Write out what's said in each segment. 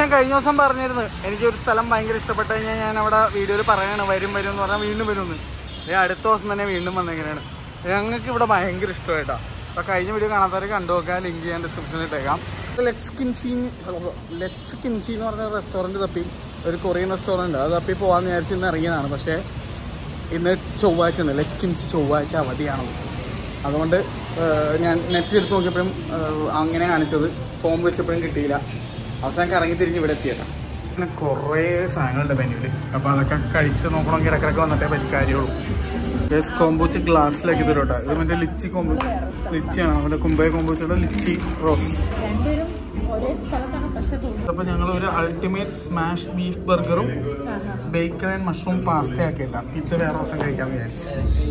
ഞാൻ കഴിഞ്ഞ ദിവസം പറഞ്ഞിരുന്നു എനിക്കൊരു സ്ഥലം ഭയങ്കര ഇഷ്ടപ്പെട്ട് കഴിഞ്ഞാൽ ഞാൻ അവിടെ വീഡിയോയിൽ പറയാണ് വരും വരും എന്ന് പറഞ്ഞാൽ വീണ്ടും വരുമെന്ന് ഞാൻ അടുത്ത ദിവസം തന്നെ വീണ്ടും വന്നെങ്ങനെയാണ് ഞങ്ങൾക്ക് ഇവിടെ ഭയങ്കര ഇഷ്ടമായിട്ടാ അപ്പോൾ കഴിഞ്ഞ വീഡിയോ കാണാത്തവരെ കണ്ടു നോക്കാം ലിങ്ക് ഞാൻ ഡിസ്ക്രിപ്ഷനിൽ ഇട്ടേക്കാം ലെറ്റ്സ് കിൻസി ലെറ്റ്സ് കിൻസി എന്ന് പറഞ്ഞ റെസ്റ്റോറൻറ്റ് തപ്പി ഒരു കൊറിയൻ റെസ്റ്റോറൻറ്റ് അത് തപ്പി പോകാമെന്ന് വിചാരിച്ച് ഇന്ന് ഇറങ്ങിയതാണ് പക്ഷേ ഇന്ന് ചൊവ്വാഴ്ച ഉണ്ട് ലെറ്റ്സ് കിൻസി ചൊവ്വാഴ്ച അവധിയാണ് അതുകൊണ്ട് ഏഹ്, ഞാൻ നെറ്റ് എടുത്ത് നോക്കിയപ്പോഴും ഏഹ്, അങ്ങനെ കാണിച്ചത് ഫോം വിളിച്ചപ്പോഴും കിട്ടിയില്ല അവസാനം കറങ്ങി തിരിഞ്ഞ് ഇവിടെ എത്തിയതാ പിന്നെ കുറേ സാധനങ്ങളുണ്ട് മെനുവിൽ അപ്പോൾ അതൊക്കെ കഴിച്ച് നോക്കണമെങ്കിൽ ഇടക്കിടക്ക് വന്നിട്ടേ പറ്റി കാര്യമുള്ളൂ ഗസ് കോമ്പോച്ച് ഗ്ലാസ്സിലാക്കി തരും കേട്ടോ ഇത് മറ്റേ ലിച്ചി കോമ്പോ ലിച്ചിയാണ് നമ്മുടെ കുമ്പേ കോമ്പോച്ചയുടെ ലിച്ചി റോസ് രണ്ടുപേരും ഒരേ സ്ഥലത്താണ് പക്ഷെ അപ്പോൾ ഞങ്ങൾ ഒരു അൾട്ടിമേറ്റ് സ്മാഷ് ബീഫ് ബർഗറും ബേക്കൺ ആൻഡ് മഷ്റൂം പാസ്ത ആക്കിയിട്ടാണ് പിസ്സ വേറെ ദിവസം കഴിക്കാമെന്ന് വിചാരിച്ചു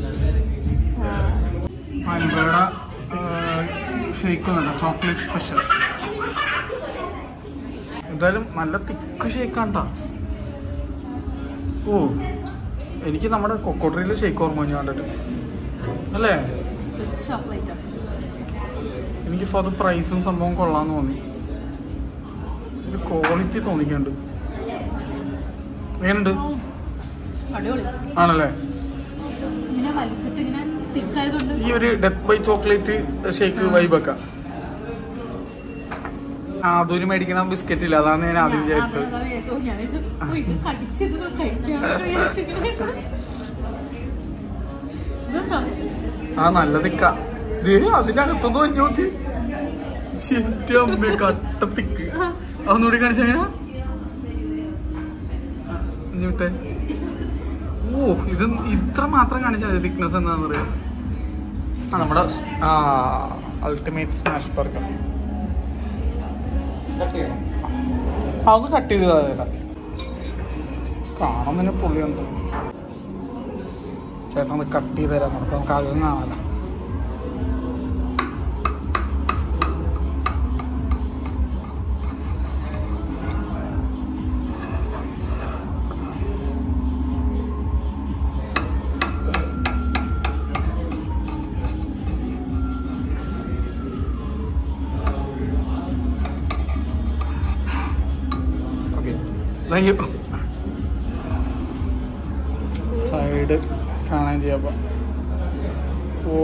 അനുഭവയുടെ ഷേക്ക് വന്നിട്ട് ചോക്ലേറ്റ് സ്പെഷ്യൽ എന്തായാലും നല്ല തിക്ക് ഷേക്കാണ്ടാ ഓ എനിക്ക് നമ്മുടെ കൊക്കോട്ടറിയിലെ ഷേക്ക് ഓർമ്മ വന്നു കണ്ടിട്ട് അല്ലേ ചോക്ലേറ്റ് എനിക്കിപ്പോൾ അത് പ്രൈസും സംഭവം കൊള്ളാന്ന് തോന്നി ഒരു ക്വാളിറ്റി തോന്നിക്കുന്നുണ്ട് എങ്ങനെയുണ്ട് അടിപൊളി ആണല്ലേ ഇങ്ങനെ വലിച്ചിട്ട് ഇങ്ങനെ തിക്കായതുകൊണ്ട് ഈ ഒരു ഡെത്ത് ബൈ ചോക്ലേറ്റ് ഷേക്ക് വൈബൊക്കെ ആ അതൊരു മേടിക്കണ ബിസ്ക്കറ്റ് ഇല്ല അതാണ് ഞാൻ ആദ്യം വിചാരിച്ചത് ഞാൻ വിചാരിച്ചു, "ഓ, ഇത് കടിച്ചത് കഴിക്കാമെന്ന് വിചാരിച്ചിങ്ങനെ." ഇതുണ്ടോ? ആ നല്ല തിക്ക ദേ അതിന്റെ അകത്തൊന്നും വഞ്ഞു നോക്കി ശരി അമ്മ കട്ട തിക്ക് അതൊന്നുകൂടി കാണിച്ചെങ്ങനെ വിട്ടെ ഓ ഇത് ഇത്ര മാത്രം കാണിച്ചാൽ തിക്നെസ് എന്താണെന്ന് അറിയാം ആ നമ്മുടെ ആ അൾട്ടിമേറ്റ് സ്മാഷ് ബർഗർ ആ ഒന്ന് കട്ട് ചെയ്ത് തരാം കാണാൻ തന്നെ പുള്ളിയുണ്ട് ചേട്ടൻ ഒന്ന് കട്ട് ചെയ്ത് തരാം നമുക്ക് നമുക്ക് അകം കാണാമല്ലോ ഓക്കെ താങ്ക് യു സൈഡ് കാണാൻ ചെയ്യാം ഓ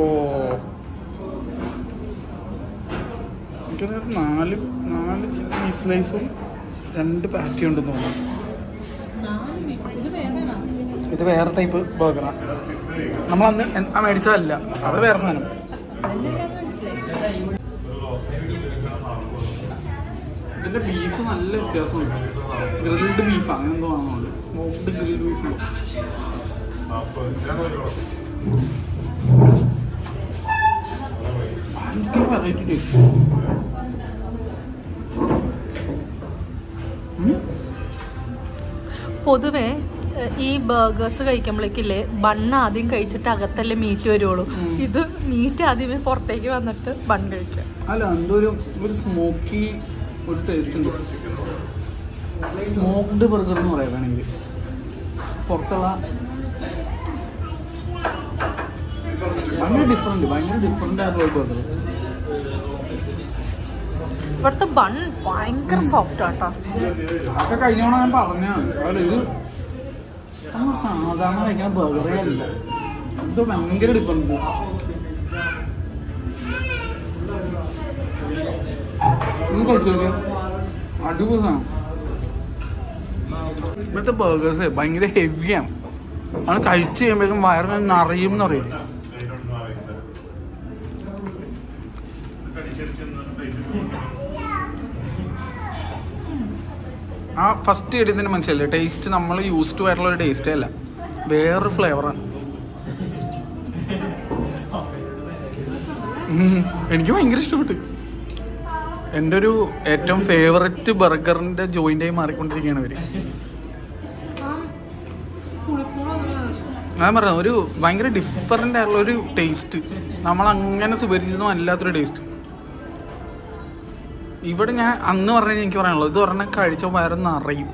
എനിക്കത് നാല് നാല് ചിക്കൻ സ്ലൈസും രണ്ട് പാറ്റി ഉണ്ടെന്ന് തോന്നുന്നു നാല് മീ- ഇത് വേറെയാണോ? ഇത് വേറെ ടൈപ്പ് ബർഗറാണ് നമ്മൾ അന്ന് എൻ- ആ മേടിച്ചതല്ല അത് വേറെ സാധനം അതെന്താന്ന് മനസ്സിലായി. ഇതിന്റെ ബീഫ് നല്ല വ്യത്യാസമുണ്ട് ഗ്രിൽഡ് ബീഫ് അങ്ങനെ എന്തോ ആണോ സ്മോക്ഡ് ഗ്രിൽഡ് ബീഫ് ഭയങ്കര വെറൈറ്റി ടേസ്റ്റ് പൊതുവെ ഏഹ്, ഈ ബർഗേഴ്സ് കഴിക്കുമ്പോഴേക്കില്ലേ ബണ്ണ് ആദ്യം കഴിച്ചിട്ട് അകത്തല്ലേ മീറ്റ് വരുള്ളൂ ഉം. ഇത് മീറ്റ് ആദ്യമേ പുറത്തേക്ക് വന്നിട്ട് ബൺ കഴിക്കാം അല്ല എന്തോ ഒരു ഒരു സ്മോക്കി ഒരു ടേസ്റ്റ് ഉണ്ട് സ്മോക്ഡ് ബർഗർ എന്ന് പറയാം വേണമെങ്കിൽ പുറത്തുള്ള ഭയങ്കര ഡിഫറെന്റ് ഭയങ്കര ഡിഫറെന്റ് ആയിട്ടുള്ള ഒരു ബർഗർ ഇവിടുത്തെ ബൺ ഭയങ്കര സോഫ്റ്റ് ആട്ടോ ഒക്കെ കഴിഞ്ഞോണം ഞാൻ പറഞ്ഞാണ് അല്ല ഇത് നമ്മൾ സാധാരണ കഴിക്കുന്ന ബർഗറേ അല്ല ഇത് ഭയങ്കര ഡിഫറെന്റ് കഴിച്ചോക്കെ അടിപൊളി സാധനം ഇവിടുത്തെ ബർഗേഴ്സ് ഭയങ്കര ഹെവിയാണ് അത് കഴിച്ച് കഴിയുമ്പോഴേക്കും വയറിന് നിറയും എന്ന് പറയും ആ ഫസ്റ്റ് കഴിയുന്നതിന് മനസ്സിലല്ലേ ടേസ്റ്റ് നമ്മൾ യൂസ് ടു ആയിട്ടുള്ള ഒരു ടേസ്റ്റേ അല്ല വേറൊരു ഫ്ലേവറാണ് എനിക്ക് ഭയങ്കര ഇഷ്ടപ്പെട്ടു എൻ്റെ ഒരു ഏറ്റവും ഫേവററ്റ് ബർഗറിൻ്റെ ജോയിൻ്റായി മാറിക്കൊണ്ടിരിക്കുകയാണ് ഇവർ ഞാൻ പറയാം ഒരു ഭയങ്കര ഡിഫറൻ്റ് ആയിട്ടുള്ള ഒരു ടേസ്റ്റ് നമ്മൾ അങ്ങനെ സുപരിചിതം അല്ലാത്തൊരു ടേസ്റ്റ് ഇവിടെ ഞാൻ അന്ന് പറഞ്ഞ എനിക്ക് പറയാനുള്ളത് ഇത് പറഞ്ഞാൽ കഴിച്ച വയറ് നിറയും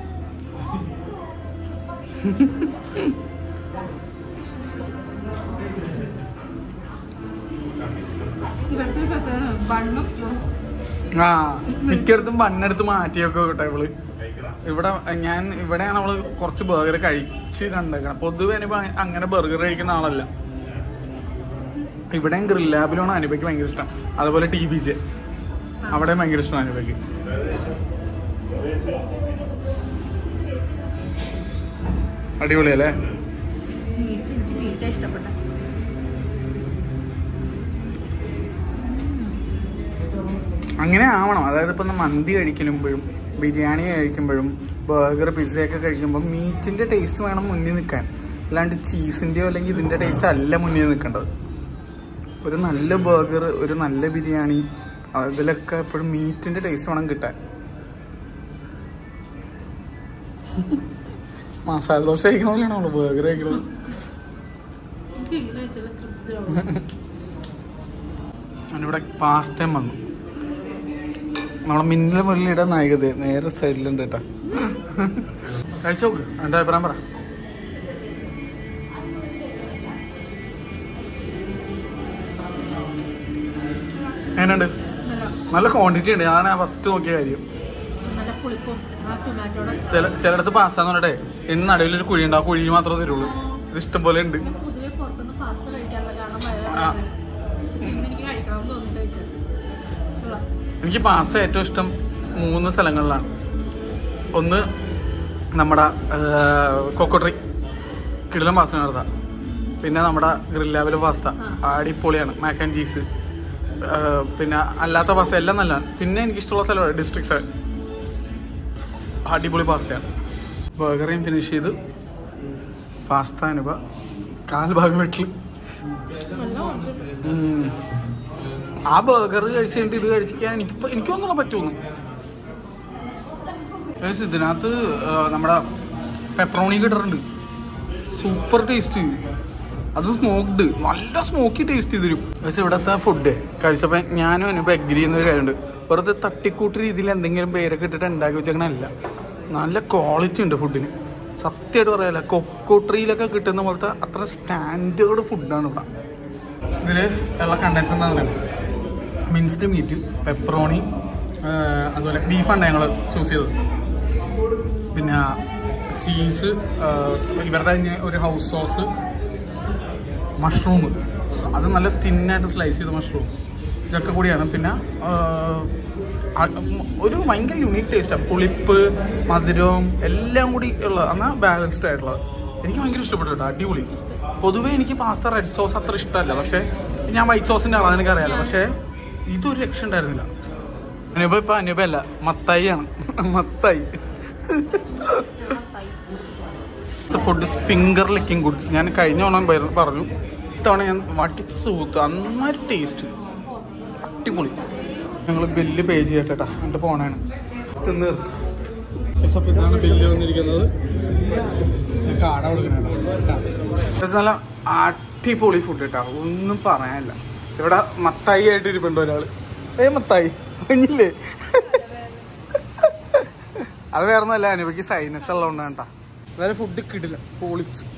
ബണ്ണും ആ മിക്കടത്തും ബണ്ണെടുത്ത് മാറ്റിയൊക്കെ കേട്ടോ ഇവള് ഇവിടെ ഞാൻ ഇവിടെയാണ് നമ്മൾ കുറച്ച് ബർഗർ കഴിച്ച് കണ്ടേക്കണം പൊതുവെ അനുഭ അങ്ങനെ ബർഗർ കഴിക്കുന്ന ആളല്ല ഇവിടെയും ഗ്രിൽ ലാബിലാണ് അനുഭയ്ക്ക് ഭയങ്കര ഇഷ്ടം അതുപോലെ ടി ബി ജെ അവിടെയും ഭയങ്കര ഇഷ്ടമാണ് അനുഭയ്ക്ക് അടിപൊളിയല്ലേ മീറ്റ് എനിക്ക് മീറ്റ് ഇഷ്ടപ്പെട്ട അങ്ങനെ ആവണം അതായത് ഇപ്പം മന്തി കഴിക്കുമ്പോഴും ബിരിയാണി കഴിക്കുമ്പോഴും ബർഗർ പിസ്സയൊക്കെ കഴിക്കുമ്പോൾ മീറ്റിന്റെ ടേസ്റ്റ് വേണം മുന്നിൽ നിൽക്കാൻ അല്ലാണ്ട് ചീസിന്റെയോ അല്ലെങ്കിൽ ഇതിന്റെ ടേസ്റ്റ് അല്ല മുന്നിൽ നിൽക്കേണ്ടത് ഒരു നല്ല ബർഗർ ഒരു നല്ല ബിരിയാണി അതിലൊക്കെ എപ്പോഴും മീറ്റിന്റെ ടേസ്റ്റ് വേണം കിട്ടാൻ മസാല ദോശ കഴിക്കണ പോലെയാണോ ബർഗർ കഴിക്കുന്നത് എനിക്ക് ഇങ്ങനെ വെച്ചാൽ തൃപ്തിയാവും ഞാനിവിടെ പാസ്തയും വന്നു നമ്മളെ മിന്നൽ മുരളിയുടെ നായികത നേരെ സൈഡിലുണ്ട് കേട്ടാ കഴിച്ചു നോക്ക് എൻ്റെ അഭിപ്രായം പറ എങ്ങനെയുണ്ട് നല്ല നല്ല ക്വാണ്ടിറ്റി ഉണ്ട് ഞാൻ ഫസ്റ്റ് നോക്കിയ കാര്യം നല്ല പുളിപ്പും ആ ടൊമാറ്റോടെ ചില ചിലയിടത്ത് പാസ്താന്ന് പറഞ്ഞിട്ടേ ഇന്ന് നടുവിലൊരു കുഴി ഉണ്ട് ആ കുഴി മാത്രമേ തരുള്ളൂ ഇത് ഇഷ്ടം പോലെ ഉണ്ട് ഞാൻ പൊതുവെ പുറത്തുനിന്ന് പാസ്ത കഴിക്കാറില്ല കാരണം ആ. വയറുവേദന ഇന്ന് എനിക്ക് കഴിക്കണമെന്ന് തോന്നിട്ട് കഴിച്ചത് കൊള്ളാം. എനിക്ക് പാസ്ത ഏറ്റവും ഇഷ്ടം മൂന്ന് സ്ഥലങ്ങളിലാണ് ഒന്ന് നമ്മുടെ കൊക്കോട്രി കിടിലം പാസ്ത നടത്താം പിന്നെ നമ്മുടെ ഗ്രില്ലാവിലെ പാസ്ത അടിപൊളിയാണ് മാക്ക് ആൻഡ് ചീസ് പിന്നെ അല്ലാത്ത പാസ്ത എല്ലാം നല്ലതാണ് പിന്നെ എനിക്കിഷ്ടമുള്ള സ്ഥലമാണ് ഡിസ്ട്രിക്ട് സെവൻ അടിപൊളി പാസ്തയാണ് ബർഗറേയും ഫിനിഷ് ചെയ്ത് പാസ്ത അനുഭവ കാൽഭാഗം വീട്ടിൽ നല്ല ഉണ്ട്. ഉം. ആ ബർഗർ കഴിച്ച് കഴിഞ്ഞിട്ട് ഇത് കഴിച്ചിരിക്കാൻ എനിക്ക് എനിക്ക് തോന്നുന്നു പറ്റുമെന്ന് Guys, ഇതിനകത്ത് ആ, നമ്മുടെ പെപ്പറോണി കിട്ടാറുണ്ട് സൂപ്പർ ടേസ്റ്റ് അത് സ്മോക്ഡ് നല്ല സ്മോക്കി ടേസ്റ്റ് തരും പക്ഷെ ഇവിടുത്തെ ഫുഡ് കഴിച്ചപ്പോൾ ഞാനും അനുഭവം എഗ്രി ചെയ്യുന്നൊരു കാര്യമുണ്ട് വെറുതെ തട്ടിക്കൂട്ട് രീതിയിൽ എന്തെങ്കിലും പേരൊക്കെ ഇട്ടിട്ട് ഉണ്ടാക്കി വെച്ചേക്കണല്ല നല്ല ക്വാളിറ്റി ഉണ്ട് ഫുഡിന് സത്യമായിട്ട് പറയാല്ല കൊക്കോട്രിയിലൊക്കെ കിട്ടുന്ന പോലത്തെ അത്ര സ്റ്റാൻഡേർഡ് ഫുഡാണ് ഇവിടെ ഇതിൽ ഉള്ള കണ്ടൻസ് എന്താണെന്ന് പറയുന്നത് മിൻസ്ഡ് മീറ്റ് പെപ്പറോണി അതുപോലെ ബീഫാണ് ഞങ്ങൾ ചൂസ് ചെയ്തത് പിന്നെ ചീസ് ഇവരുടെ തന്നെ ഒരു ഹൗസ് സോസ് മഷ്റൂം അത് നല്ല തിന്നായിട്ട് സ്ലൈസ് ചെയ്ത മഷ്റൂം ഇതൊക്കെ കൂടിയാണ് പിന്നെ ആ, ആ, ഒരു ഭയങ്കര യുണീക്ക് ടേസ്റ്റാണ് പുളിപ്പ് മധുരവും എല്ലാം കൂടി ഉള്ള എന്നാൽ ബാലൻസ്ഡ് ആയിട്ടുള്ളത് എനിക്ക് ഭയങ്കര ഇഷ്ടപ്പെട്ടു കേട്ടോ അടിപൊളി പൊതുവേ എനിക്ക് പാസ്ത റെഡ് സോസ് അത്ര ഇഷ്ടമല്ല പക്ഷേ ഞാൻ വൈറ്റ് സോസിൻ്റെ ആളാണ് എനിക്ക് അറിയാലോ പക്ഷേ ഇതൊരു രക്ഷ ഉണ്ടായിരുന്നില്ല അനുപ ഇപ്പൊ അനുപ അല്ല മത്തായി ആണ് Mathai food finger licking good ഞാൻ കഴിഞ്ഞ ഓണം പയ- പറഞ്ഞു ഇത്തവണ ഞാൻ വട്ടിച്ച് സൂത്ത് അന്നൊരു ടേസ്റ്റ് അടിപൊളി ഞങ്ങൾ ബില്ല് പേ ചെയ്യട്ടെട്ടാ എന്നിട്ട് പോണാണ് തിന്ന് നിർത്തി അപ്പോൾ ഇതാണ് ബില്ല് വന്നിരിക്കുന്നത് ഞാൻ കാട കൊടുക്കണേട്ടാ നല്ല അടിപൊളി ഫുഡ് കേട്ടാ ഒന്നും പറയാനില്ല ഇവിടെ മത്തായി ആയിട്ട് ഇരിപ്പുണ്ട് ഒരാള് ഏ മത്തായി കുഞ്ഞില്ലേ അത് വേറെ ഒന്നല്ല അനുഭവിക്ക് സൈനസ് ഉള്ളതുകൊണ്ടാണ് കേട്ടാ അതായത് ഫുഡ് കിടില്ല പൊളിച്ച്